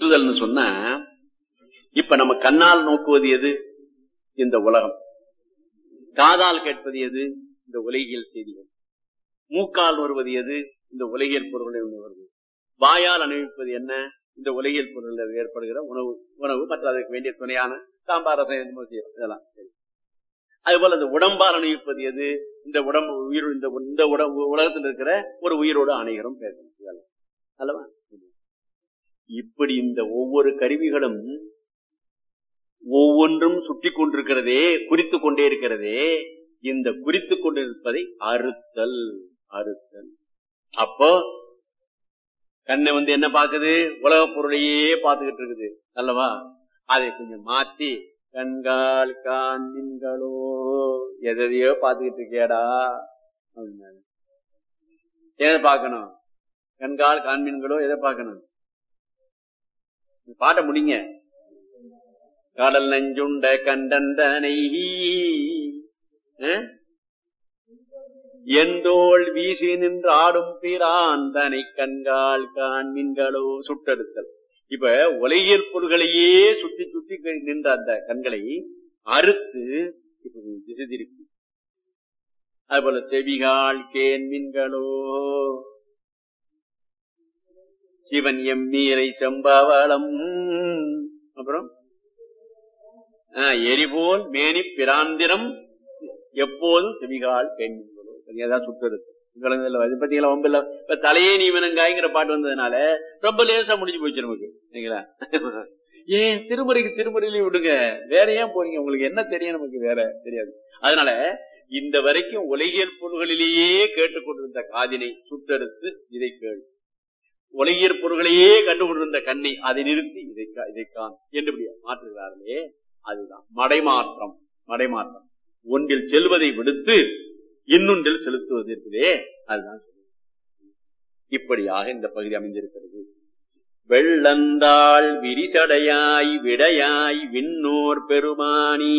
சுற்றுதல்னு சொன்னா இப்ப நம்ம கண்ணால் நோக்குவது எது இந்த உலகம் காதால் கேட்பது எது இந்த உலகியல் செய்திகள் மூக்கால் வருவது எது இந்த உலகியல் பொருள்கள் வருவது வாயால் அணிவிப்பது என்ன இந்த உலகியல் பொருளில் ஏற்படுகிற உணவு உணவு மற்ற அதற்கு வேண்டிய துணையான சாம்பார் ரசம் இதெல்லாம் சரி அதுபோல இந்த உடம்பால் அணிவிப்பது எது இந்த உடம்பு உயிர் இந்த இந்த உடம்பு உலகத்தில் இருக்கிற ஒரு உயிரோடு அணைகிறோம் பேசணும் இதெல்லாம் அல்லவா இப்படி இந்த ஒவ்வொரு கருவிகளும் ஒவ்வொன்றும் சுற்றி கொண்டிருக்கிறதே குறித்து கொண்டே இருக்கிறதே இந்த குறித்து கொண்டிருப்பதை அறுத்தல் அறுத்தல் அப்போ கண்ணை வந்து என்ன பாக்குது உலக பொருளையே பார்த்துக்கிட்டு இருக்குது அல்லவா அதை கொஞ்சம் மாத்தி கண்கால் காண்களோ எதையோ பார்த்துக்கிட்டு இருக்கியாடா எதை பார்க்கணும் கண்கால் காண்மீன்களோ எதை பார்க்கணும் பாட்ட முடிங்க கடல் நஞ்சுண்ட கண்டந்தனை எந்தோள் வீசி நின்று ஆடும் பிரான் தனை கண்கால் காண்மீன்களோ சுட்டெடுத்தல் இப்ப உலகியல் பொருள்களையே சுத்தி சுத்தி நின்ற அந்த கண்களை அறுத்து இப்ப திசை திருப்பி அதுபோல செவிகால் கேன்மீன்களோ சிவன் எம்மீரை செம்பவளம் அப்புறம் எரிபோல் மேனி பிராந்திரம் எப்போதும் செவிகால் கேன்மீன்களோ ஏதாவது சுட்டெடுத்து பத்திங்களா ரொம்ப இல்ல இப்ப தலையே நீ வேணுங்காய்ங்கிற பாட்டு வந்ததுனால ரொம்ப லேசா முடிஞ்சு போச்சு நமக்கு சரிங்களா ஏன் திருமுறைக்கு திருமுறையிலையும் விடுங்க வேற ஏன் போறீங்க உங்களுக்கு என்ன தெரியும் நமக்கு வேற தெரியாது அதனால இந்த வரைக்கும் உலகியல் பொருள்களிலேயே கேட்டுக்கொண்டிருந்த காதினை சுட்டெடுத்து இதை கேள் உலகியல் பொருள்களையே கண்டுகொண்டிருந்த கண்ணை அதை நிறுத்தி இதை இதைக்கான் என்று மாற்றுகிறார்களே அதுதான் மடைமாற்றம் மடைமாற்றம் ஒன்றில் செல்வதை விடுத்து இன்னொன்றில் செலுத்துவது இருக்குதே அதுதான் இப்படியாக இந்த பகுதி அமைந்திருக்கிறது வெள்ளந்தாள் விரிதடையாய் விடையாய் விண்ணோர் பெருமானி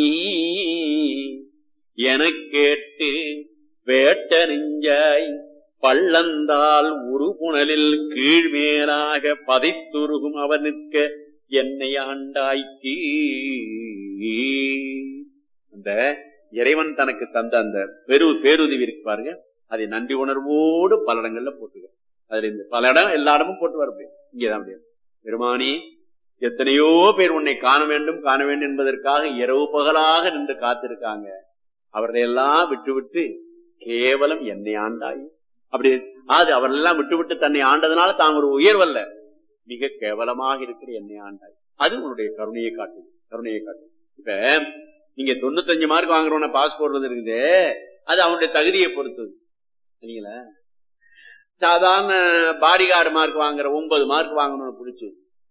என கேட்டு வேட்ட நெஞ்சாய் பள்ளந்தால் உருபுணலில் கீழ்மேலாக பதைத்துருகும் அவர் நிற்க என்னை ஆண்டாய்க்கு அந்த இறைவன் தனக்கு தந்த அந்த பெரு பேருதவி இருக்கு பாருங்க அதை நன்றி உணர்வோடு பல இடங்கள்ல போட்டுக்க அதுல இந்த பல இடம் எல்லா இடமும் போட்டு வர முடியும் இங்கேதான் முடியாது பெருமானி எத்தனையோ பேர் உன்னை காண வேண்டும் காண வேண்டும் என்பதற்காக இரவு பகலாக நின்று காத்திருக்காங்க அவர்களையெல்லாம் விட்டு விட்டு கேவலம் என்னை ஆண்டாய் அப்படி அது அவரெல்லாம் விட்டு விட்டு தன்னை ஆண்டதுனால தான் ஒரு உயர்வல்ல மிக கேவலமாக இருக்கிற என்னை ஆண்டாய் அது உன்னுடைய கருணையை காட்டுது கருணையை காட்டுது இப்ப நீங்க தொண்ணூத்தஞ்சு மார்க் வாங்குறவன பாஸ் போடுறது இருக்குது அது அவனுடைய தகுதியை பொறுத்தது சரிங்களா சாதாரண பாடி கார்டு மார்க் வாங்குற ஒன்பது மார்க் வாங்கணும்னு பிடிச்சு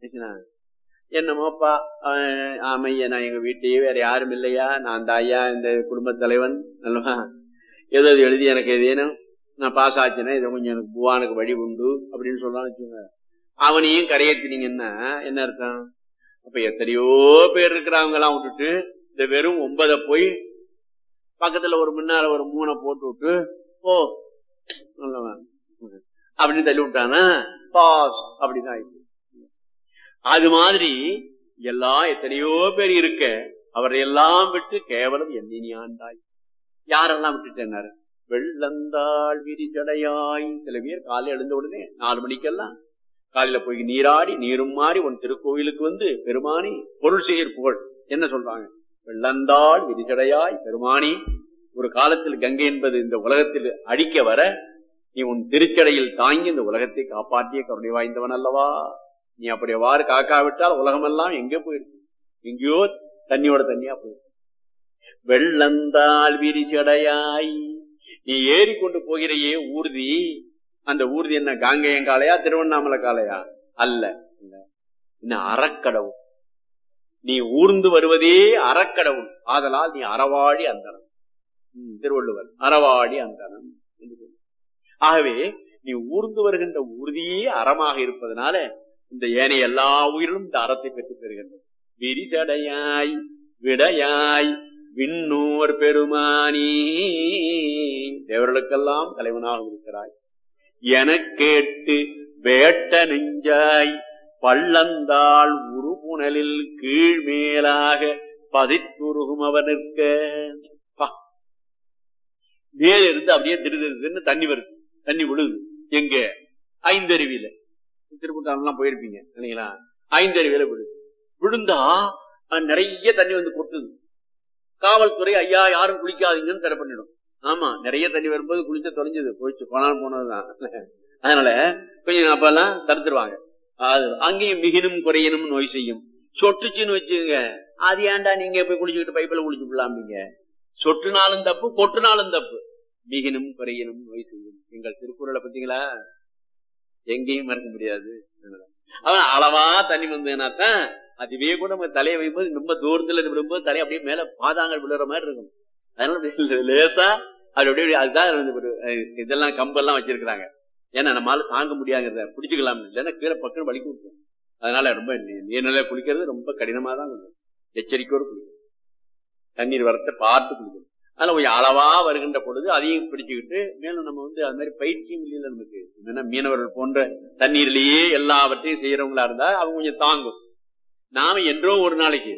என்னமோப்பா ஆமையா நான் எங்க வீட்டையே வேற யாரும் இல்லையா நான் தாயா இந்த குடும்ப தலைவன் அல்லவா ஏதோ எழுதி எனக்கு எதேனும் நான் பாஸ் ஆச்சுன்னா இதை கொஞ்சம் எனக்கு புவானுக்கு வழி உண்டு அப்படின்னு சொல்லலாம்னு வச்சுங்க அவனையும் கரையேற்றினீங்கன்னா என்ன அர்த்தம் அப்ப எத்தனையோ பேர் இருக்கிறவங்க எல்லாம் விட்டுட்டு இந்த வெறும் ஒன்பத போய் பக்கத்துல ஒரு முன்னால ஒரு மூணை போட்டு விட்டு ஓ நல்லவன் அப்படின்னு தள்ளி விட்டானா பாஸ் அப்படிதான் ஆயிடுச்சு அது மாதிரி எல்லாம் எத்தனையோ பேர் இருக்க அவரை எல்லாம் விட்டு கேவலம் எண்ணி ஆண்டாய் யாரெல்லாம் விட்டுட்டேன்னாரு வெள்ளந்தாள் விரிச்சடையாய் சில பேர் காலையில் எழுந்த உடனே நாலு மணிக்கெல்லாம் காலையில போய் நீராடி நீரும் மாறி உன் திருக்கோயிலுக்கு வந்து பெருமானி பொருள் செய்யற் புகழ் என்ன சொல்றாங்க வெள்ளந்தாள் விரிச்சடையாய் பெருமானி ஒரு காலத்தில் கங்கை என்பது இந்த உலகத்தில் அழிக்க வர நீ உன் திருச்சடையில் தாங்கி இந்த உலகத்தை காப்பாற்றிய கருணை வாய்ந்தவன் அல்லவா நீ அப்படி எவ்வாறு காக்காவிட்டால் உலகமெல்லாம் எங்கே போயிருக்கு எங்கேயோ தண்ணியோட தண்ணியா போயிருக்கு வெள்ளந்தாள் விரிச்சடையாய் நீ ஏறி கொண்டு போகிறையே ஊர்தி அந்த ஊர்தி என்ன காங்கேயம் காலையா திருவண்ணாமலை காலையா அல்ல இன்னும் அறக்கடவுள் நீ ஊர்ந்து வருவதே அறக்கடவுள் ஆதலால் நீ அறவாடி அந்தனம் திருவள்ளுவர் அறவாடி அந்தனம் ஆகவே நீ ஊர்ந்து வருகின்ற ஊர்தியே அறமாக இருப்பதனால இந்த ஏனைய எல்லா உயிரிலும் இந்த அறத்தை பெற்றுத் தருகின்றது விரிதடையாய் விடையாய் விண்ணோர் பெருமானி தேவர்களுக்கெல்லாம் தலைவனாக இருக்கிறாய் என கேட்டு வேட்ட நெஞ்சாய் பள்ளந்தாள் உருபுணலில் கீழ்மேலாக பதித்துருகும் அவனுக்க பா. மேல இருந்து அப்படியே திரு தண்ணி வருது தண்ணி விழுது எங்க ஐந்தருவியில திருப்பத்தாலாம் போயிருப்பீங்க இல்லைங்களா ஐந்தருவியில விழுது விழுந்தா அஹ், நிறைய தண்ணி வந்து கொட்டுது காவல்துறை ஐயா யாரும் குளிக்காதீங்கன்னு தடை பண்ணிடும் ஆமா நிறைய தண்ணி வரும்போது குளிச்ச தொலைஞ்சது போயிடுச்சு போனாலும் போனதுதான் அதனால கொஞ்சம் அப்பெல்லாம் தடுத்துருவாங்க அது அங்கேயும் மிகினும் குறையனும் நோய் செய்யும் சொட்டுச்சுன்னு வச்சுங்க அது ஏன்டா நீங்க போய் குளிச்சுக்கிட்டு பைப்பில் குளிச்சுக்கலாம் நீங்க சொட்டுனாலும் தப்பு கொட்டுனாலும் தப்பு மிகினும் குறையனும் நோய் செய்யும் எங்கள் திருக்குறளை பார்த்தீங்களா எங்கேயும் மறக்க முடியாது அவன் அளவா தண்ணி வந்ததுனாத்தான் அதுவே கூட நம்ம தலையை வைக்கும்போது ரொம்ப தூரத்துல விடும்போது தலை அப்படியே மேல பாதாங்கள் விழுற மாதிரி இருக்கும் அதனால அப்படியே லேசா அது அப்படியே அதுதான் வந்து ஒரு, அஹ், இதெல்லாம் கம்பெல்லாம் வச்சிருக்கிறாங்க ஏன்னா நம்மளால தாங்க முடியாங்கிறத பிடிச்சுக்கலாம் இல்லைன்னா கீழே பக்கம் வலிக்கு விட்டுரும் அதனால ரொம்ப நீ- நீர்நிலை குளிக்கிறது ரொம்ப கடினமா தான் இருக்கும் எச்சரிக்கையோடு குளிக்கணும் தண்ணீர் வரத்தை பார்த்து குளிக்கணும் அதனால கொஞ்சம் அளவா வருகின்ற பொழுது அதையும் பிடிச்சுக்கிட்டு மேலும் நம்ம வந்து அது மாதிரி பயிற்சியும் இல்லையில நமக்கு என்னன்னா மீனவர்கள் போன்ற தண்ணீர்லயே எல்லாவற்றையும் செய்யறவங்களா இருந்தா அவங்க கொஞ்சம் தாங்கும் நாம என்றோ ஒரு நாளைக்கு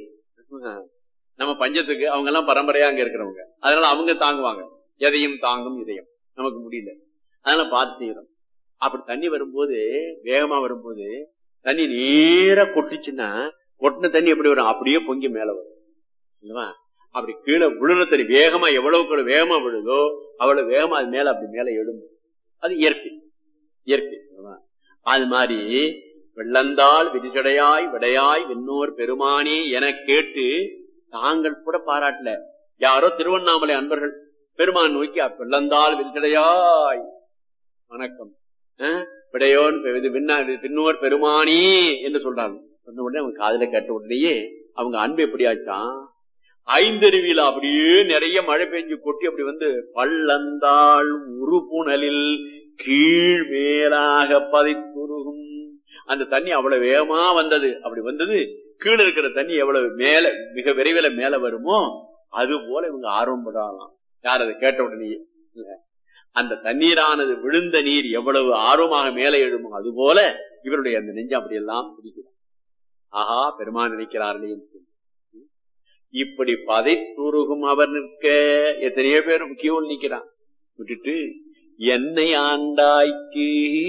நம்ம பஞ்சத்துக்கு அவங்க எல்லாம் பரம்பரையா அங்க இருக்கிறவங்க அதனால அவங்க தாங்குவாங்க எதையும் தாங்கும் இதயம் நமக்கு முடியல அதனால பார்த்து செய்யறோம் அப்படி தண்ணி வரும்போது வேகமா வரும்போது தண்ணி நேரா கொட்டுச்சுன்னா கொட்டின தண்ணி எப்படி வரும் அப்படியே பொங்கி மேல வரும் இல்லவா அப்படி கீழே விழுற தண்ணி வேகமா எவ்வளவுக்கு எவ்வளவு வேகமா விழுதோ அவ்வளவு வேகமா அது மேல அப்படி மேல எழும்பும் அது இயற்கை இயற்கை இல்லவா? அது மாதிரி வெள்ளந்தாள் விரிசடையாய் விடையாய் விண்ணோர் பெருமானே என கேட்டு தாங்கள் கூட பாராட்டல யாரோ திருவண்ணாமலை அன்பர்கள் பெருமான் நோக்கி வெள்ளந்தாள் விரிசடையாய் வணக்கம் அஹ், விடையோன் பெ- இது விண்ணா- இது பின்னோர் பெருமானே என்று சொல்றாங்க சொன்ன உடனே அவங்க காதுல கேட்ட உடனேயே அவங்க அன்பு எப்படி ஆச்சான் ஐந்தருவியில அப்படியே நிறைய மழை பெஞ்சு கொட்டி அப்படி வந்து பள்ளந்தாள் உருப்புணலில் கீழ் மேலாக பதித்துருகும் அந்த தண்ணி அவ்வளவு வேகமா வந்தது அப்படி வந்தது கீழே இருக்கிற தண்ணி எவ்வளவு மேல மிக விரைவில் மேல வருமோ அது போல இவங்க ஆர்வம் படலாம் யார் அதை கேட்ட உடனேயே இல்ல. அந்த தண்ணீரானது விழுந்த நீர் எவ்வளவு ஆர்வமாக மேலே எழுமோ அது போல இவருடைய அந்த நெஞ்சம் அப்படியெல்லாம் பிடிக்கிறார் ஆஹா பெருமான் நினைக்கிறார்களே என்று சொல்லி. இப்படி பதைத்துருகும் அவர் நிற்க எத்தனையோ பேர் கியூல் நிக்கிறான் விட்டுட்டு என்னை ஆண்டாய்க்கு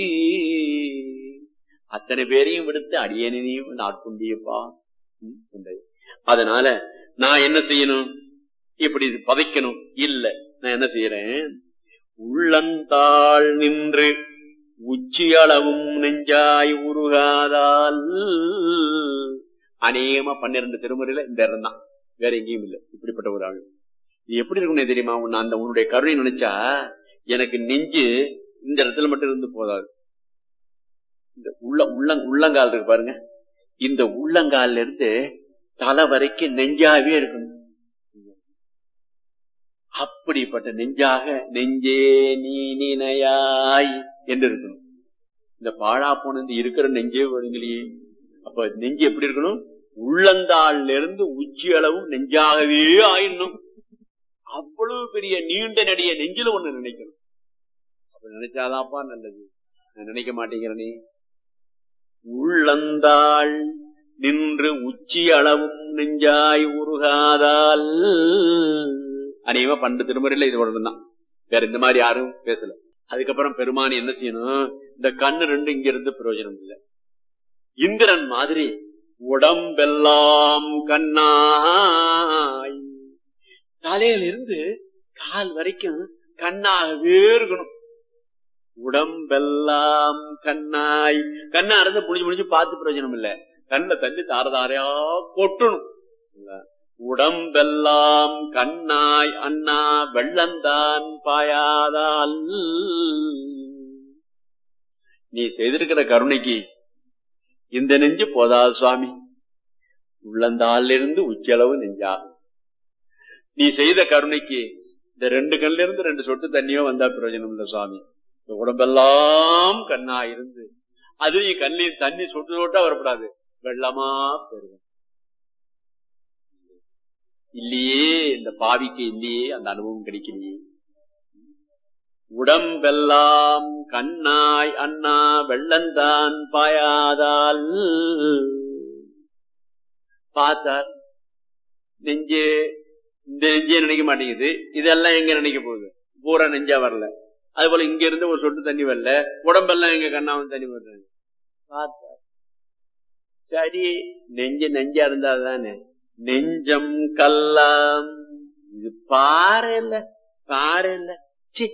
அத்தனை பேரையும் விடுத்து அடியனையும் ஆட்கொண்டியப்பா ம், என்றது. அதனால நான் என்ன செய்யணும் இப்படி இது பதைக்கணும் இல்ல நான் என்ன செய்யறேன் உள்ளந்தாள் நின்று உச்சியளவும் நெஞ்சாய் உருகாதால் அநேகமா பன்னிரண்டு திருமுறையில இந்த இடம் தான் வேற எங்கேயும் இல்லை இப்படிப்பட்ட ஒரு ஆள் இது எப்படி இருக்கும்னே தெரியுமா உன்னை அந்த உன்னுடைய கருணை நினைச்சா எனக்கு நெஞ்சு இந்த இடத்துல மட்டும் இருந்து போதாது இந்த உள்ள உள்ள உள்ளங்கால் இருக்கு பாருங்க இந்த உள்ளங்கால்ல இருந்து தலை வரைக்கும் நெஞ்சாவே இருக்கணும் அப்படிப்பட்ட நெஞ்சாக நெஞ்சே நீ நினையாய் என்று இருக்கணும் இந்த பாழா போனது இருக்கிற நெஞ்சே வருங்களையே அப்ப நெஞ்சு எப்படி இருக்கணும் உள்ளந்தாள்ல இருந்து உச்சி அளவும் நெஞ்சாகவே ஆயிடணும் அவ்வளவு பெரிய நீண்ட நடிய நெஞ்சில ஒண்ணு நினைக்கணும் அப்ப நினைச்சாதான்ப்பா நல்லது நான் நினைக்க மாட்டேங்கிறனே உள்ளந்தாள் நின்று உச்சி அளவும் நெஞ்சாய் உருகாதால் அநேகமா பண்டு திருமுறையில இது ஒண்ணுதான் வேற இந்த மாதிரி யாரும் பேசல அதுக்கப்புறம் பெருமானி என்ன செய்யணும் இந்த கண்ணு ரெண்டு இங்க இருந்து பிரயோஜனம் இல்லை இந்திரன் மாதிரி உடம்பெல்லாம் கண்ணாய் தலையில இருந்து கால் வரைக்கும் கண்ணாகவே இருக்கணும் உடம்பெல்லாம் கண்ணாய் கண்ணா இருந்து புடிஞ்சு புடிஞ்சு பார்த்து பிரயோஜனம் இல்ல கண்ணுல தண்ணி தார தாரையா கொட்டணும் இல்ல? உடம்பெல்லாம் கண்ணாய் அண்ணா வெள்ளந்தான் பாயாதால் நீ செய்திருக்கிற கருணைக்கு இந்த நெஞ்சு போதாது சுவாமி உள்ளந்தாள்ல இருந்து உச்சளவு நெஞ்சாகும் நீ செய்த கருணைக்கு இந்த ரெண்டு கண்ல இருந்து ரெண்டு சொட்டு தண்ணியோ வந்தா பிரயோஜனம் இல்ல சுவாமி இந்த உடம்பெல்லாம் கண்ணா இருந்து அது நீ கண்ணில் தண்ணி சொட்டு சொட்டா வரக்கூடாது வெள்ளமா பெருகும் இல்லையே இந்த பாவிக்கு இல்லையே அந்த அனுபவம் கிடைக்கலையே உடம்பெல்லாம் கண்ணாய் அண்ணா வெள்ளந்தான் பாயாதால் பார்த்தார் நெஞ்சு இந்த நெஞ்சே நினைக்க மாட்டேங்குது இதெல்லாம் எங்க நினைக்க போகுது பூரா நெஞ்சா வரல அது போல இங்க இருந்து ஒரு சொட்டு தண்ணி வரல உடம்பெல்லாம் எங்க கண்ணாவும் தண்ணி வர்றாங்க பார்த்தார் சரி நெஞ்சு நெஞ்சா இருந்தா தானே நெஞ்சம் கல்லாம் இது பாறை இல்ல பாறை இல்ல சி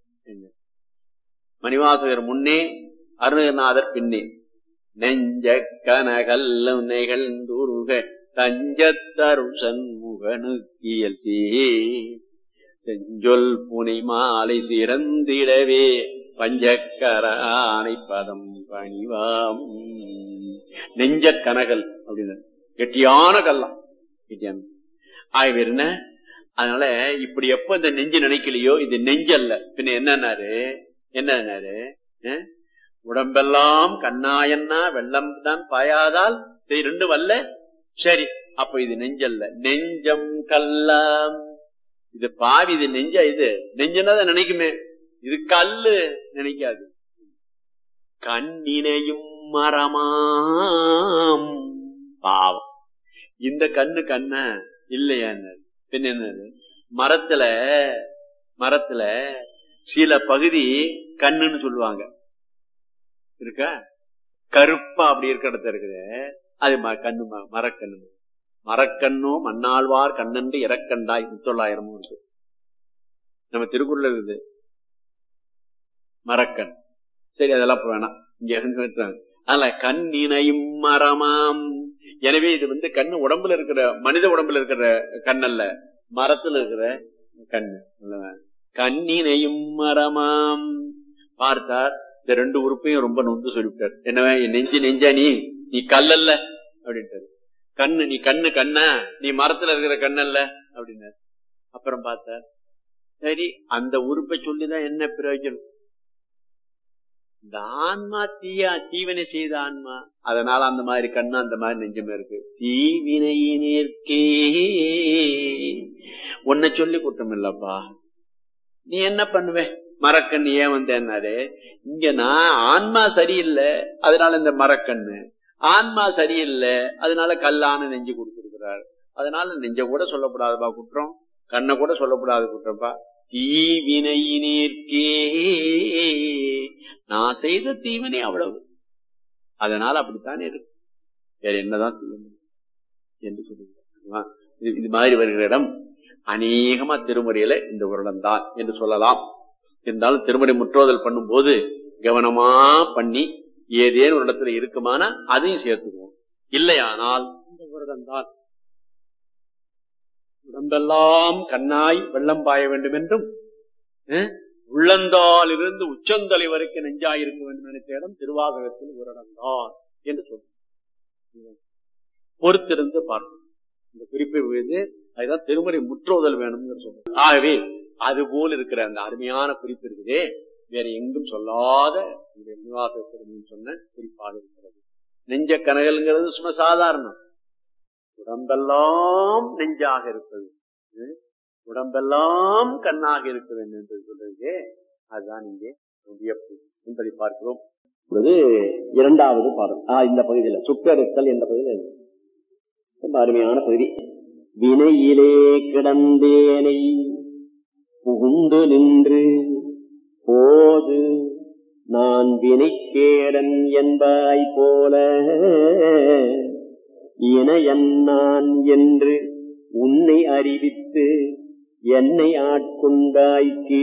மணிவாசகர் முன்னே அருணநாதர் பின்னே நெஞ்ச கனகல்லும் நெகழ்ந்துருக தஞ்சத்தருள் சண்முகனுக்கியல் செஞ்சொல் புனை மாலை சிறந்திடவே பஞ்சக்கரானை பதம் பணிவாம் நெஞ்ச கனகல் அப்படின்னு கெட்டியான கல்லாம் கெட்டியான ஆகவே என்ன அதனால இப்படி எப்ப இந்த நெஞ்சு நினைக்கலையோ இது நெஞ்சல்ல பின்ன என்னன்னாரு என்னன்னாரு உடம்பெல்லாம் கண்ணாயன்னா வெள்ளம் தான் பாயாதால் ரெண்டு வல்ல சரி அப்ப இது நெஞ்சல்ல நெஞ்சம் கல்லாம் இது பாவி இது நெஞ்ச இது நெஞ்சனாதான் நினைக்குமே இது கல்லு நினைக்காது கண்ணினையும் மரமாம் பாவம் இந்த கண்ணு கண்ண இல்லையா பின் என்னது மரத்துல மரத்துல சில பகுதி கண்ணுன்னு சொல்லுவாங்க இருக்கா கருப்பா அப்படி இருக்கிற இடத்துல இருக்குது அது கண்ணு மரக்கண்ணு மரக்கண்ணோ மண்ணாழ்வார் கண்ணன்று இறக்கண்டாய் முத்தொள்ளாயிரமும் இருக்கு நம்ம திருக்குறள் இருக்குது மரக்கண் சரி அதெல்லாம் வேணாம் இங்க அதனால கண்ணினையும் மரமாம் எனவே இது வந்து கண்ணு உடம்புல இருக்கிற மனித உடம்புல இருக்கிற கண்ணல்ல மரத்துல இருக்கிற கண்ணு கண்ணினையும் மரமாம் பார்த்தார் இந்த ரெண்டு உறுப்பையும் ரொம்ப நொந்து சொல்லிவிட்டார் என்னவே நெஞ்சு நெஞ்சா நீ நீ கல்லல்ல அப்படின்ட்டாரு கண்ணு நீ கண்ணு கண்ணா நீ மரத்துல இருக்கிற கண்ணல்ல அப்படின்னாரு அப்புறம் பார்த்தார் சரி அந்த உறுப்பை சொல்லிதான் என்ன பிரயோஜனம் இந்த ஆன்மா தீயா தீவினை செய்த ஆன்மா அதனால அந்த மாதிரி கண்ணு அந்த மாதிரி நெஞ்சமே இருக்கு தீவினையினேற்கே உன்னை சொல்லி குற்றம் இல்லப்பா நீ என்ன பண்ணுவ மரக்கண்ணு ஏன் வந்தேன்னாரு இங்க நான் ஆன்மா சரியில்லை அதனால இந்த மரக்கண்ணு ஆன்மா சரியில்லை அதனால கல்லான நெஞ்சு கொடுத்திருக்கிறார் அதனால நெஞ்ச கூட சொல்லப்படாதுப்பா குற்றம் கண்ணை கூட சொல்லப்படாது குற்றம்ப்பா தீவினையினேற்கே நான் செய்த தீவினை அவ்வளவு அதனால அப்படித்தானே இருக்கு வேற என்னதான் செய்ய முடியும் என்று சொல்லுங்க இது மாதிரி வருகிற இடம் அநேகமா திருமுறையில இந்த வருடம் தான் என்று சொல்லலாம் இருந்தாலும் திருமுறை முற்றோதல் பண்ணும் போது கவனமா பண்ணி ஏதேனும் ஒரு இடத்துல இருக்குமானா அதையும் சேர்த்துக்குவோம் இல்லையானால் இந்த வருடம் தான் உடம்பெல்லாம் கண்ணாய் வெள்ளம் பாய வேண்டும் என்றும் உள்ளந்தால் இருந்து உச்சந்தலை வரைக்கும் நெஞ்சாய் இருக்க வேண்டும் நினைத்த இடம் திருவாகரத்தில் ஒரு இடம்தான் என்று சொல்றோம் பொறுத்திருந்து பார்க்கணும் இந்த குறிப்பை விழுது அதுதான் திருமறை முற்றோதல் வேணும்னு சொல்றோம் ஆகவே அது போல் இருக்கிற அந்த அருமையான குறிப்பு இருக்குதே வேற எங்கும் சொல்லாத நிவாசத்திரம் சொன்ன குறிப்பாக இருக்கிறது நெஞ்ச கனகல்ங்கிறது சும்மா சாதாரணம் உடம்பெல்லாம் நெஞ்சாக இருப்பது உடம்பெல்லாம் கண்ணாக இருக்க வேண்டும் என்று சொல்றது அதுதான் இங்கே வியப்பு என்பதை பார்க்கிறோம் இரண்டாவது பாடம் இந்த பகுதியில் சுப்பெருத்தல் என்ற பகுதியில் ரொம்ப அருமையான பகுதி வினையிலே கிடந்தேனை புகுந்து நின்று போது நான் வினைக்கேடன் என்பாய் போல இணையன்னான் என்று உன்னை அறிவித்து என்னை ஆட்கொண்டாய்க்கு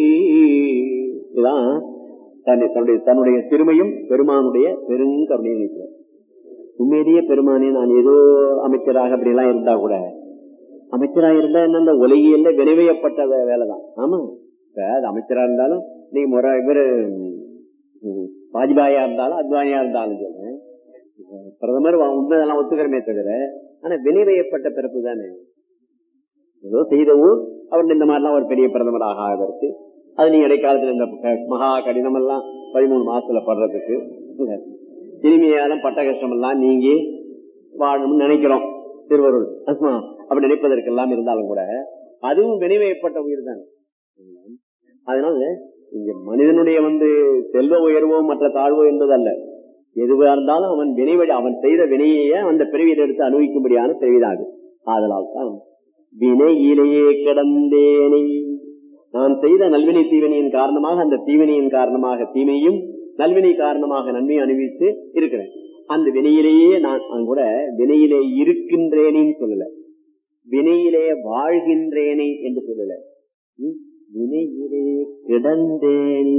இதான் தன்னுடைய தன்னுடைய திருமையும் பெருமானுடைய பெருங்கருணையை நினைக்கிறார் உண்மையிலேயே பெருமானே நான் ஏதோ அமைச்சராக அப்படி எல்லாம் இருந்தா கூட அமைச்சராக இருந்தா என்ன அந்த உலகியல்ல விரைவையப்பட்ட வேலைதான் ஆமா இப்ப அது அமைச்சரா இருந்தாலும் நீ முறை இவரு வாஜ்பாயா இருந்தாலும் அத்வானியா இருந்தாலும் சொல்லு பிரதமர் உண்மைதெல்லாம் ஒத்துக்கிறமே தவிர ஆனா வினைவையப்பட்ட பிறப்பு தானே ஏதோ செய்த ஊர் அவர் இந்த மாதிரிலாம் ஒரு பெரிய பிரதமராக ஆகிறதுக்கு அது நீ இடைக்காலத்துல இந்த மகா கடினம் எல்லாம் பதிமூணு மாசத்துல படுறதுக்கு இனிமையாலும் பட்ட கஷ்டம் எல்லாம் நீங்கி வாழணும்னு நினைக்கிறோம் திருவருள் அப்படி நினைப்பதற்கெல்லாம் இருந்தாலும் கூட அதுவும் வினைவையப்பட்ட உயிர் தான் அதனால இங்க மனிதனுடைய வந்து செல்வ உயர்வோ மற்ற தாழ்வோ என்பதல்ல எதுவா இருந்தாலும் அவன் வினைவழி அவன் செய்த வினையே அந்த பிறவியில் எடுத்து அனுபவிக்கும்படியான பிறவிதான் அது ஆதலால் தான் வினையிலேயே கிடந்தேனை நான் செய்த நல்வினை தீவினையின் காரணமாக அந்த தீவினையின் காரணமாக தீமையும் நல்வினை காரணமாக நன்மையை அனுபவித்து இருக்கிறேன் அந்த வினையிலேயே நான் நான் கூட வினையிலே இருக்கின்றேனேன்னு சொல்லல வினையிலே வாழ்கின்றேனே என்று சொல்லல ம்? வினையிலே கிடந்தேனே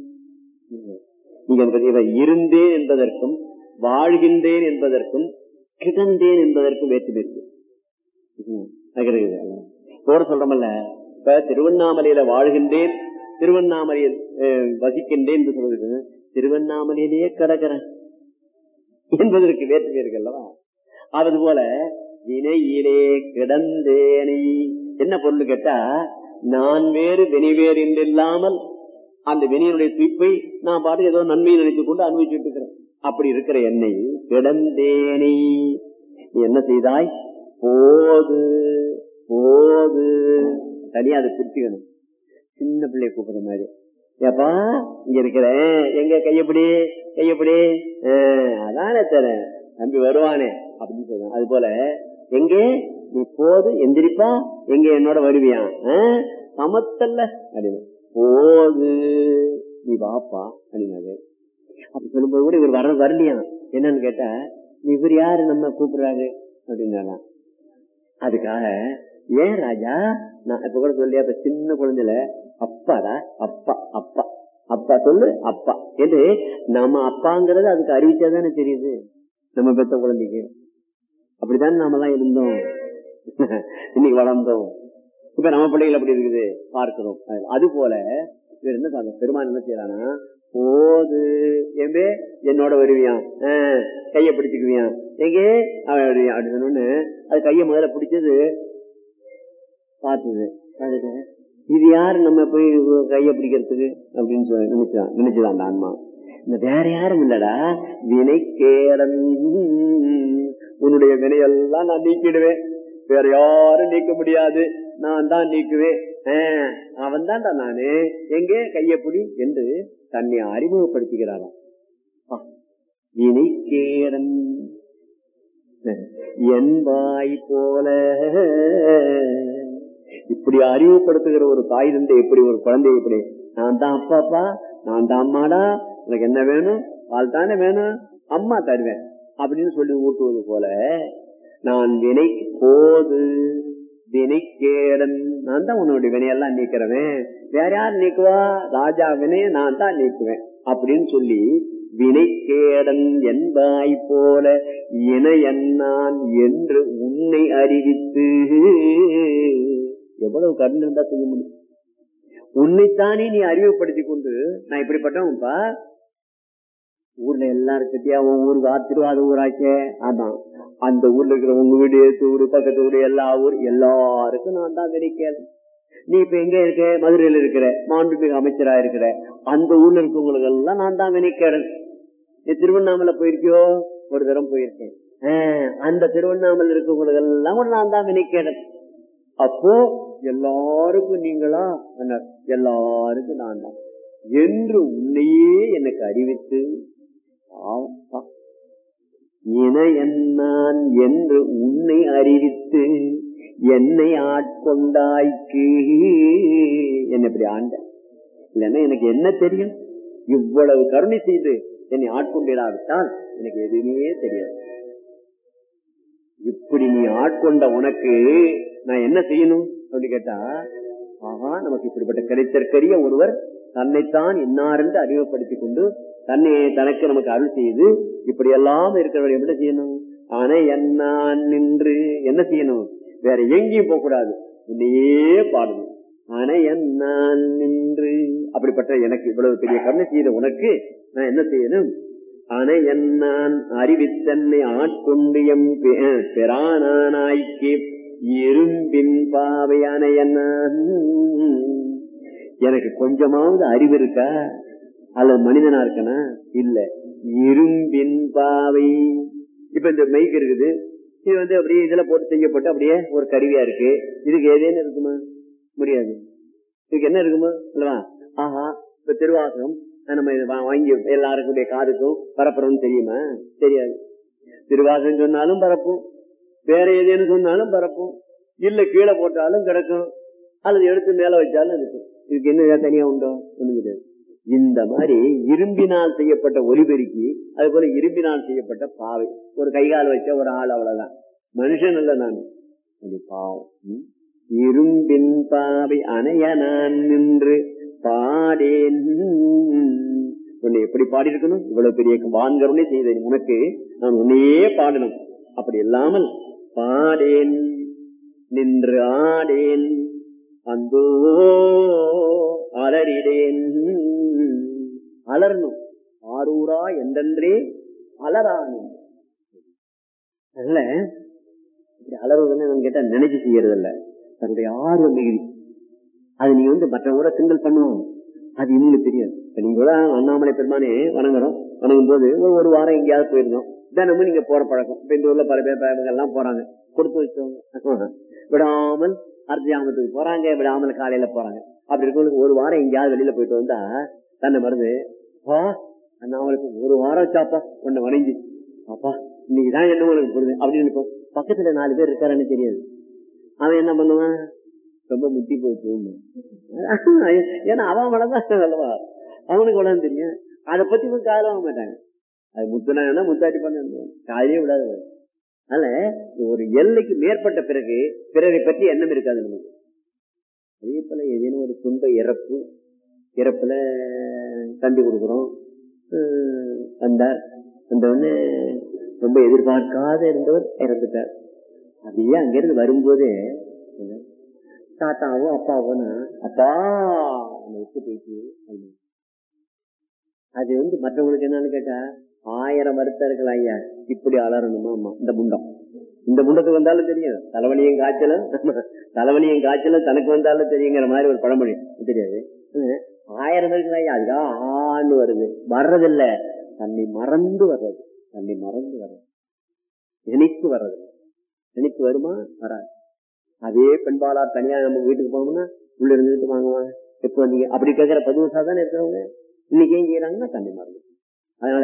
நீங்க அந்த இவன் இருந்தேன் என்பதற்கும் வாழ்கின்றேன் என்பதற்கும் கிடந்தேன் என்பதற்கும் வேற்றுமை இருக்கு ம், அது கிடைக்குது. போட சொல்றமல்ல இப்ப திருவண்ணாமலையில வாழ்கின்றேன் திருவண்ணாமலையில் அஹ், வசிக்கின்றேன் என்று சொல்றது திருவண்ணாமலையிலேயே கிடக்கிறேன் என்பதற்கு வேற்றுமை இருக்கு அல்லவா அது போல வினையிலே கிடந்தேனை என்ன பொருள் கேட்டா நான் வேறு வினை வேறு என்று இல்லாமல் அந்த வினையினுடைய துய்ப்பை நான் பாட்டு ஏதோ நன்மையை நினைத்துக் கொண்டு அனுபவிச்சுட்டு இருக்கிறேன் அப்படி இருக்கிற என்னை கிடந்தேனை நீ என்ன செய்தாய் போது போது தனியா அதை பிரிச்சுக்கணும் சின்ன பிள்ளைய கூப்பிடுற மாதிரி ஏப்பா இங்க இருக்கிறேன் எங்க கையப்படி கையப்படி அதானே தரேன் தம்பி வருவானே அப்படின்னு சொல்றேன் அது போல எங்கே நீ போது எந்திரிப்பா எங்க என்னோட வருவியா ஆ? சமத்தல்ல அப்படின்னு போது நீ வாப்பா அப்படின்னாரு அப்ப சொல்லும்போது கூட இவர் வர வரலையா என்னன்னு கேட்டா நீ இவர் யாரு நம்ம கூப்பிடுறாரு அப்படின்னா அதுக்காக ஏன் ராஜா நான் இப்ப கூட சொல்லியா இப்ப சின்ன குழந்தைல அப்பாடா அப்பா அப்பா அப்பா சொல்லு அப்பா என்று நம்ம அப்பாங்கிறது அதுக்கு அறிவிச்சாதானே தெரியுது நம்ம பெத்த குழந்தைக்கு அப்படித்தானே நாம எல்லாம் இருந்தோம் இன்னைக்கு வளர்ந்தோம் இப்ப நம்ம பிள்ளைகள் அப்படி இருக்குது பார்க்கிறோம் அது போல இவர் என்ன சொல்ற பெருமான் என்ன செய்யறானா போது எம்பே என்னோட வருவியான் ஆஹ், கைய பிடிச்சுக்குவியான் எங்கே அவன் வருவியான் அப்படி சொன்னோன்னு அது கைய முதல்ல பிடிச்சது பார்த்தது பார்த்துட்டு இது யாரு நம்ம போய் கைய பிடிக்கிறதுக்கு அப்படின்னு சொல்லி நினைச்சான் நினைச்சுதான் அந்த ஆன்மா இந்த வேற யாரும் இல்லடா வினைக்கேடன் உன்னுடைய வினையெல்லாம் நான் நீக்கிடுவேன் வேற யாரும் நீக்க முடியாது நான் தான் நீக்குவேன் அவன் தான்டா நானு எங்கே கையப்பிடி என்று தன்னை அறிமுகப்படுத்திக்கிறாராம் ஆ, வினைக்கேடன் என்பாய் போல இப்படி அறிவுப்படுத்துகிற ஒரு தாய் தந்தை எப்படி ஒரு குழந்தை எப்படி நான் தான் அப்பாப்பா நான் தான் அம்மாடா உனக்கு என்ன வேணும் பால் தானே வேணும் அம்மா தருவேன் அப்படின்னு சொல்லி ஊட்டுவது போல நான் வினை போது வினைக்கேடன் நான் தான் உன்னுடைய வினையெல்லாம் நீக்கிறவன் வேற யார் நீக்குவா ராஜா வினைய நான் தான் நீக்குவேன் அப்படின்னு சொல்லி வினைக்கேடன் என்பாய் போல இணையன்னான் என்று உன்னை அறிவித்து எவ்வளவு கருணை இருந்தா செய்ய முடியும் உன்னைத்தானே நீ அறிவுப்படுத்திக் கொண்டு நான் இப்படிப்பட்டவன்ப்பா ஊர்ல எல்லாருக்கிட்டயா உன் ஊருக்கு திருவாத ஊராச்சே அதான் அந்த ஊர்ல இருக்கிற உங்க வீடு எத்து ஊரு பக்கத்து ஊரு எல்லா ஊர் எல்லாருக்கும் நான் தான் வினைக்கேடன் நீ இப்ப எங்க இருக்க மதுரையில இருக்கிற மாண்புமிகு அமைச்சரா இருக்கிற அந்த ஊர்ல இருக்கவங்களுக்கு எல்லாம் நான் தான் வினைக்கேடன் நீ திருவண்ணாமலை போயிருக்கியோ ஒரு தரம் போயிருக்கேன் ஆஹ், அந்த திருவண்ணாமலை இருக்கவங்களுக்கு எல்லாம் கூட நான் தான் வினைக்கேடன் அப்போ எல்லாருக்கும் நீங்களா அண்ணார், எல்லாருக்கும் நான் தான் என்று உன்னையே எனக்கு அறிவித்து ஆப்பா, இன என்னான் என்று உன்னை அறிவித்து என்னை ஆட்கொண்டாய்க்கு என்ன இப்படி ஆண்ட இல்லைன்னா எனக்கு என்ன தெரியும் இவ்வளவு கருணை செய்து என்னை ஆட்கொண்டிடாவிட்டால் எனக்கு எதுவுமே தெரியாது இப்படி நீ ஆட்கொண்ட உனக்கு நான் என்ன செய்யணும் அப்படின்னு கேட்டா ஆஹா நமக்கு இப்படிப்பட்ட கிடைத்தற்கரிய ஒருவர் தன்னைத்தான் இன்னாரென்று அறிமுகப்படுத்திக் கொண்டு தன்னை தனக்கு நமக்கு அருள் செய்து இப்படி எல்லாம் இருக்கிறவரை என்ன செய்யணும் ஆனா என்ன நின்று என்ன செய்யணும் வேற எங்கேயும் போக கூடாது உன்னையே பாடணும் ஆனா என்ன நின்று அப்படிப்பட்ட எனக்கு இவ்வளவு பெரிய கருணை செய்த உனக்கு நான் என்ன செய்யணும் ஆனா என்னான் அறிவித்தன்னை ஆட்கொண்டு எம் பெ- பெறானாய்க்கு இரும்பின் பாவையான என்ன எனக்கு கொஞ்சமாவது அறிவு இருக்கா அல்லது மனிதனா இருக்கனா இல்ல இரும்பின் பாவை இப்ப இந்த மைக் இருக்குது இது வந்து அப்படியே இதுல போட்டு செய்யப்பட்டு அப்படியே ஒரு கருவியா இருக்கு இதுக்கு ஏதேன்னு இருக்குமா முடியாது இதுக்கு என்ன இருக்குமா இல்லவா ஆஹா இப்ப திருவாசகம் நம்ம இது வா- வாங்கி எல்லாருக்குடைய காதுக்கும் பரப்புறோம்னு தெரியுமா தெரியாது திருவாசகம் சொன்னாலும் பரப்பும் வேற ஏதேனும் சொன்னாலும் பரப்பும் இல்ல கீழே போட்டாலும் கிடக்கும் அல்லது எடுத்து மேல வச்சாலும் இருக்கும் இதுக்கு என்ன ஏதாவது தனியா உண்டோ ஒண்ணும் கிடையாது இந்த மாதிரி இரும்பினால் செய்யப்பட்ட ஒலிபெருக்கி அது போல இரும்பினால் செய்யப்பட்ட பாவை ஒரு கைகால் வச்ச ஒரு ஆள் அவ்வளவுதான் மனுஷன் இல்ல நான் அது பாவம் ம்? இரும்பின் பாவை அணைய நான் நின்று பாடேன் உன்னை எப்படி பாடி இருக்கணும் இவ்வளவு பெரிய வான்கருணை செய்தேன் உனக்கு நான் உன்னையே பாடணும் அப்படி இல்லாமல் பாடேன் நின்று ஆடேன் அந்தோ அலறிடேன் அலறணும் ஆரூரா என்றென்றே அலறானும் அதனால இப்படி அலறுவதுன்னு நம்ம கேட்டா நினைச்சு செய்யறது இல்ல தன்னுடைய ஆர்வம் மிகுதி அது நீங்க வந்து மற்றவங்க கூட கிண்டல் பண்ணுவோம் அது இன்னும் தெரியாது இப்ப நீங்க கூட அண்ணாமலை பெருமானே வணங்குறோம் வணங்கும் போது ஒரு ஒரு வாரம் எங்கேயாவது போயிருந்தோம் தினமும் நீங்க போற பழக்கம் இப்ப இந்த ஊர்ல பல பேர் பயணங்கள் எல்லாம் போறாங்க கொடுத்து வச்சவங்க விடாமல் அர்த்தியாமத்துக்கு போறாங்க விடாமல் காலையில போறாங்க அப்படி இருக்கவங்களுக்கு ஒரு வாரம் எங்கேயாவது வெளியில போயிட்டு வந்தா தன்னை மருந்து வா அண்ணாமலைக்கு ஒரு வாரம் வச்சாப்பா உன்னை வணங்கி அப்பா இன்னைக்குதான் என்ன உனக்கு புரியுது அப்படின்னு இருக்கும் பக்கத்துல நாலு பேர் இருக்காருன்னு தெரியாது அவன் என்ன பண்ணுவான் ரொம்ப முத்தி போச்சு ஏன்னா அவன் வளர்ந்தான் அல்லவா அவனுக்கு வளர்ந்து தெரியும் அதை பத்தி இவன் காதல வாங்க மாட்டாங்க அது முத்துனா என்ன முத்தாட்டி பண்ண காதலே விடாது அதனால ஒரு எல்லைக்கு மேற்பட்ட பிறகு பிறரை பற்றி எண்ணம் இருக்காது நமக்கு அதே போல ஏதேனும் ஒரு துன்ப இறப்பு இறப்புல தண்டி கொடுக்குறோம் ஹம், வந்தார் வந்தவொடனே ரொம்ப எதிர்பார்க்காத இருந்தவர் இறந்துட்டார் அப்படியே அங்கிருந்து வரும்போதே தாத்தாவோ அப்பாவோனா அப்பா என்னை விட்டு போயிட்டு அப்படின்னு. அது வந்து மற்றவங்களுக்கு என்னன்னு கேட்டா ஆயிரம் வருத்தம் இருக்கலாம் ஐயா இப்படி அலறணுமா அம்மா இந்த முண்டம் இந்த முண்டத்துக்கு வந்தாலும் தெரியும் தலைவலியும் காய்ச்சலும் தலைவலியும் காய்ச்சலும் தனக்கு வந்தாலும் தெரியுங்கிற மாதிரி ஒரு பழமொழி தெரியாது ஹம், ஆயிரம் இருக்கலாம் ஐயா அதுக்காக ஆன்னு வருது வர்றதில்ல தன்னை மறந்து வர்றது தன்னை மறந்து வர்றது நினைத்து வர்றது நினைத்து வருமா வராது அதே பெண்பாளார் தனியா நம்ம வீட்டுக்கு போனோம்னா உள்ள இருந்துட்டு வாங்குவாங்க எப்போ நீங்க அப்படி கேட்கிற பதிவு சாதாரண இருக்கிறவங்க இன்னைக்கு ஏன் செய்யறாங்கன்னா தன்னை மறந்து அதனால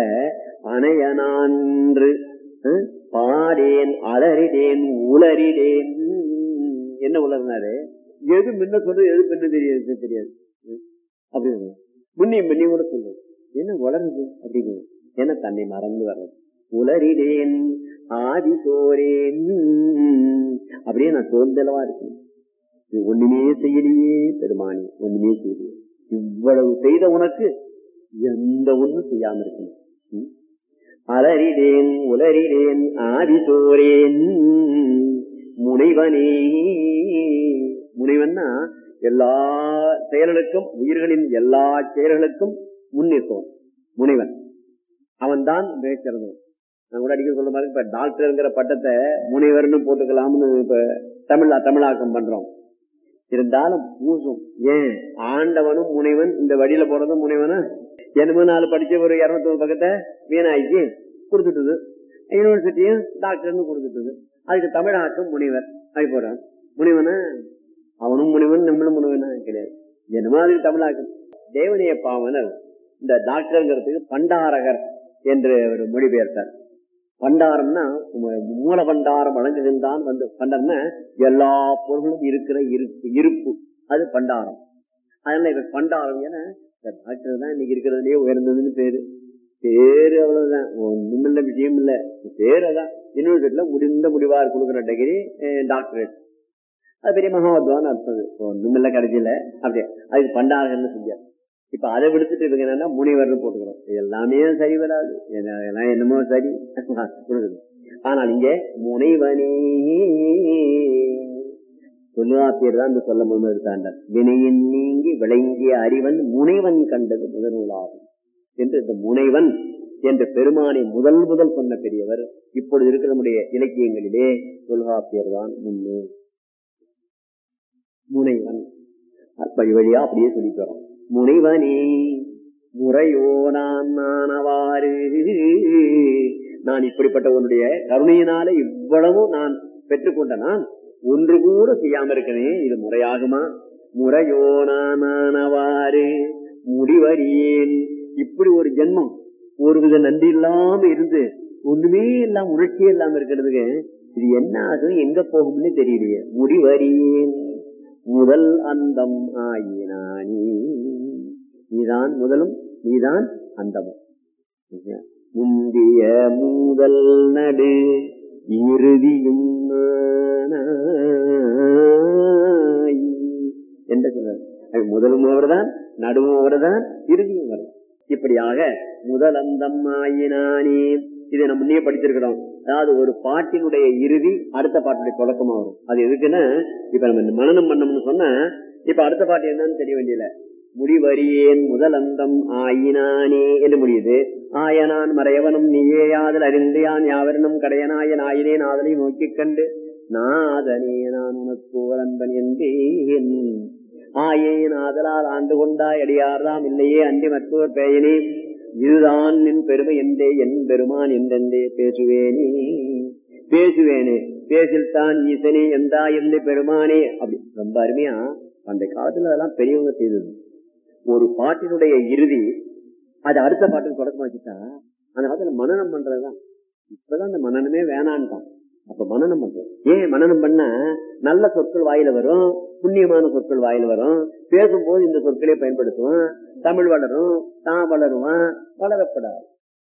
அணையனான்று அஹ், பாடேன் அலறிடேன் உளறிடேன் என்ன உளறினாரு எது முன்ன சொல்றது எது பின்ன தெரியாது தெரியாது ம். அப்படி சொல்லுது. முன்னையும் முன்னையும் கூட சொல்லுது என்ன வளருது அப்படிங்கிறது என்ன தன்னை மறந்து வர்றது உளறிடேன் ஆதி சோரேன் அப்படியே நான் சோர்ந்தளவா இருக்கேன் இது ஒண்ணுமே செய்யலையே பெருமானி ஒண்ணுமே செய்யலையே இவ்வளவு செய்த உனக்கு எந்த ஒண்ணும் செய்யாம இருக்கணும் ம்? அலறிடேன் உலறிடேன் ஆதி சோரேன் முனைவனே முனைவன்னா எல்லா செயல்களுக்கும் உயிர்களின் எல்லா செயல்களுக்கும் முன்னிற்பவன் முனைவன் அவன்தான் மிகச்சிறந்தவன் நான் கூட அடிக்க சொல்ற மாதிரி இப்ப டாக்டர்ங்கிற பட்டத்தை முனைவர்னு போட்டுக்கலாம்னு இப்ப தமிழ் தமிழாக்கம் பண்றோம் இருந்தாலும் பூசும் ஏன் ஆண்டவனும் முனைவன் இந்த வழியில போறதும் முனைவனா என்னமோ நாலு படிச்ச ஒரு இருநூத்தொரு பக்கத்தை வீணாக்கி கொடுத்துட்டுது யூனிவர்சிட்டியும் டாக்டர்னு கொடுத்துட்டுது அதுக்கு தமிழாக்கம் முனைவர் அப்படி போறான் முனைவனா அவனும் முனைவன் நம்மளும் முனைவனா கிடையாது என்னமோ அதுக்கு தமிழாக்கம் தேவனைய பாவனர் இந்த டாக்டர்ங்கிறதுக்கு பண்டாரகர் என்று ஒரு மொழிபெயர்த்தார் பண்டாரம்னா மு- மூல பண்டாரம் வழங்குகின்றான் வந்து பண்டம்னா எல்லா பொருளும் இருக்கிற இருப்பு இருப்பு அது பண்டாரம் அதனால இவர் பண்டாரம் ஏன்னா இந்த டாக்டர் தான் இன்னைக்கு இருக்கிறதுலயே உயர்ந்ததுன்னு பேரு பேரு அவ்வளவுதான் ஒண்ணுமில்ல விஷயம் இல்ல பேரு அதான் யூனிவர்சிட்டியில முடிந்த முடிவார் கொடுக்குற டிகிரி டாக்டரேட் அது பெரிய மகாவத்வான்னு அர்த்தம் ஒண்ணுமில்ல கடைசியில அப்படியே அதுக்கு பண்டாரகர்னு செஞ்சார் இப்ப அதை விடுத்துட்டு இவங்க என்னன்னா முனிவர்னு போட்டுக்கிறோம் இது எல்லாமே சரி வராது என்ன- எல்லாம் என்னமோ சரி கொடுக்குது ஆனால் இங்க முனைவனே தொல்காப்பியர் தான் இந்த சொல்ல முன் எடுத்தாண்டார் வினையின் நீங்கி விளங்கிய அறிவன் முனைவன் கண்டது முதல்வளாகும் என்று இந்த முனைவன் என்ற பெருமானை முதல் முதல் சொன்ன பெரியவர் இப்பொழுது இருக்கிற நம்முடைய இலக்கியங்களிலே தொல்காப்பியர் தான் முன்னே முனைவன் வழி வழியா அப்படியே சொல்லிட்டு வரோம் முனைவனே முறையோ நான் நானவாறு நான் இப்படிப்பட்ட உன்னுடைய கருணையினால இவ்வளவு நான் பெற்றுக்கொண்ட நான் ஒன்று கூட செய்யாம இருக்கிறேன் இது முறையாகுமா முறையோ நானவாறு முடிவறியேன் இப்படி ஒரு ஜென்மம் ஒருவித நன்றி இல்லாம இருந்து ஒண்ணுமே இல்லாம உணர்ச்சியே இல்லாம இருக்கிறதுக்கு இது என்ன ஆகும் எங்க போகும்னு தெரியலையே முடிவறியேன் முதல் அந்தம் ஆயினானி நீதான் முதலும் நீதான் அந்தமும் முந்திய மூதல் நடு இறுதியும் நானாய் என்று சொல்றார் அது முதலும் அவர்தான் நடுவும் அவர்தான் இறுதியும் அவர் இப்படியாக முதல் அந்தம் ஆயினானே இதை நம்ம முன்னே படிச்சிருக்கிறோம் அதாவது ஒரு பாட்டினுடைய இறுதி அடுத்த பாட்டுடைய தொடக்கமா வரும் அது எதுக்குன்னா இப்ப நம்ம மனநம் பண்ணோம்னு சொன்னா இப்ப அடுத்த பாட்டு என்னன்னு தெரிய வேண்டியல முடிவறியேன் முதல் அந்தம் ஆயினானே என்று முடியுது ஆயனான் மறையவனும் நீயே யாதல் அறிந்து யான் யாவரனும் கடையனாய நாயினேன் ஆதலை நோக்கிக் கண்டு நாதனே நான் உனக்கு அன்பன் என்றேன் ஆயேன் ஆதலால் ஆண்டு கொண்டாய் அடியார்தாம் இல்லையே அன்றி மற்றொரு பெயனே இதுதான் நின் பெருமை என்றே என் பெருமான் என்றென்றே பேசுவேனே பேசுவேனே பேசில்தான் ஈசனே எந்தா எந்த பெருமானே அப்படி ரொம்ப அருமையா அந்த காலத்துல அதெல்லாம் பெரியவங்க செய்தது ஒரு பாட்டினுடைய இறுதி அது அடுத்த பாட்டுக்கு தொடக்கமா வச்சுட்டா அந்த காலத்துல மனநம் பண்றதுதான் இப்பதான் அந்த மனநமே வேணான்ட்டான் அப்ப மனநம் பண்றது ஏன் மனநம் பண்ண நல்ல சொற்கள் வாயில வரும் புண்ணியமான சொற்கள் வாயில வரும் பேசும்போது இந்த சொற்களே பயன்படுத்துவான் தமிழ் வளரும் தான் வளருவான் வளரப்படாது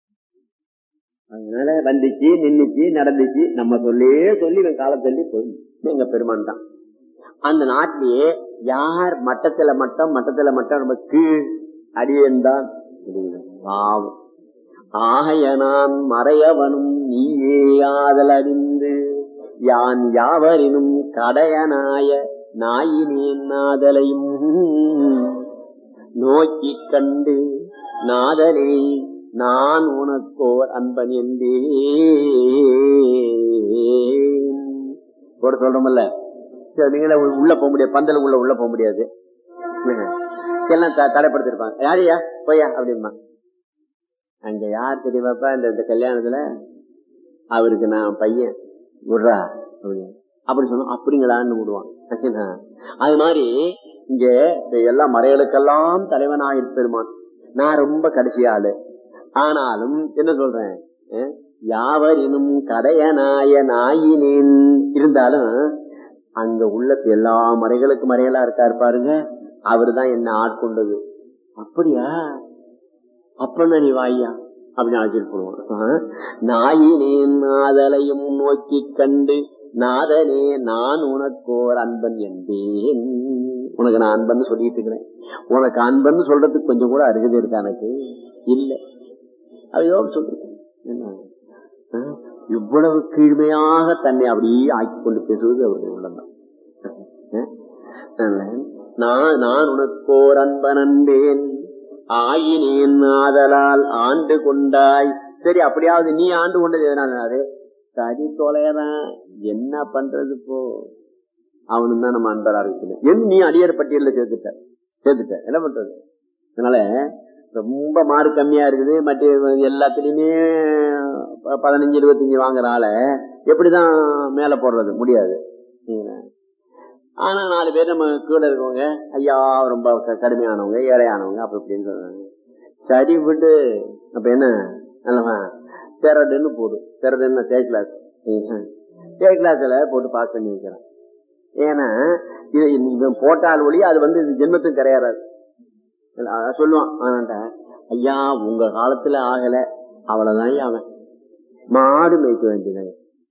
அதனால வந்துச்சு நின்னுச்சு நடந்துச்சு நம்ம சொல்லே சொல்லி இவன் காலம் சொல்லி போய் எங்க பெருமான் தான் அந்த நாட்டிலேயே யார் மட்டத்துல மட்டம் மட்டத்துல மட்டம் நம்ம கீழ் அடியேன்தான் பாவம் ஆகைய நான் மறையவனும் நீயே ஆதல் அறிந்து யான் யாவரினும் கடையனாய நாயினேன் நாதலையும் நோக்கி கண்டு நாதனே நான் உனக்கோர் அன்பன் என்றேன் கூட சொல்றோம்ல சரி, நீங்களே உள்ள போக முடியாது பந்தல உள்ள உள்ள போக முடியாது எல்லாம் த- தடைப்படுத்திருப்பாங்க யாரையா போயா அப்படிமா அங்க யார் தெரியுமாப்பா இந்த இந்த கல்யாணத்துல அவருக்கு நான் பையன் விடுறா அப்படின்னு அப்படி சொன்னா அப்படிங்களான்னு விடுவான் சரிங்களா? அது மாதிரி இங்க இந்த எல்லா மறைகளுக்கெல்லாம் தலைவனாக பெருமான் நான் ரொம்ப கடைசி ஆளு ஆனாலும் என்ன சொல்றேன் அஹ், யாவரினும் கடையனாய நாயினேன் இருந்தாலும் அங்க உள்ள எல்லா மறைகளுக்கு மறைகளா இருக்காரு பாருங்க அவருதான் என்ன ஆட்கொண்டது அப்படியா அப்பன்னா நீ வாய்யா அப்படின்னு ஆச்சரிய போடுவான் நாயினேன் நாதலையும் நோக்கி கண்டு நாதனே நான் உனக்கோர் அன்பன் என்பேன் உனக்கு நான் அன்பன் சொல்லிட்டு இருக்கிறேன் உனக்கு அன்பன் சொல்றதுக்கு கொஞ்சம் கூட அருகதை இருக்கா எனக்கு இல்ல அதையோ சொல்றேன் என்ன ஆ? இவ்வளவு கீழ்மையாக தன்னை அப்படியே ஆக்கி கொண்டு பேசுவது அவருடைய உள்ளம்தான் அதனால, நான் நான் உனக்கோர் அன்பன் அன்பேன் ஆயினேன் ஆதலால் ஆண்டு கொண்டாய் சரி அப்படியாவது நீ ஆண்டு கொண்டது எதனாலே சரி தொலையறான் என்ன பண்றது போ அவனும் தான் நம்ம அன்பரா இருக்குது என் நீ அடியார் பட்டியல்ல சேர்த்துட்ட சேர்த்துட்ட என்ன பண்றது அதனால ரொம்ப மார்க் கம்மியா இருக்குது மற்ற எல்லாத்துலயுமே ப- பதினஞ்சு இருபத்தஞ்சு வாங்குறனால எப்படிதான் மேல போடுறது முடியாது சரிங்களா? ஆனா நாலு பேர் நம்ம கீழே இருக்கவங்க ஐயா ரொம்ப க- கடுமையானவங்க ஏழையானவங்க அப்படி இப்படின்னு சொல்றாங்க சரி விட்டு அப்ப என்ன நல்லவா தெரடுன்னு போடு தெரடுன்னு தே கிளாஸ் தே கிளாஸ்ல போட்டு பாஸ் பண்ணி வைக்கிறான் ஏன்னா இது இவன் போட்டால் ஒளி அது வந்து இது ஜென்மத்துக்கு கிடையாது சொல்லுவான் ஆனாண்டா ஐயா உங்க காலத்துல ஆகல அவ்வளவுதான் ஐயா அவன் மாடு மேய்க்க வேண்டியது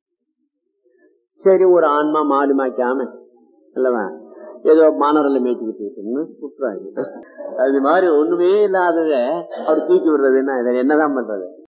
சரி ஒரு ஆன்மா மாடு மேய்க்காம அல்லவா ஏதோ மாணவர்களை மேய்ச்சிக்கிட்டு இருக்குன்னு குற்றாரு அது மாதிரி ஒண்ணுமே இல்லாதத அவர் தூக்கி விடுறது என்ன இதை என்னதான் பண்றது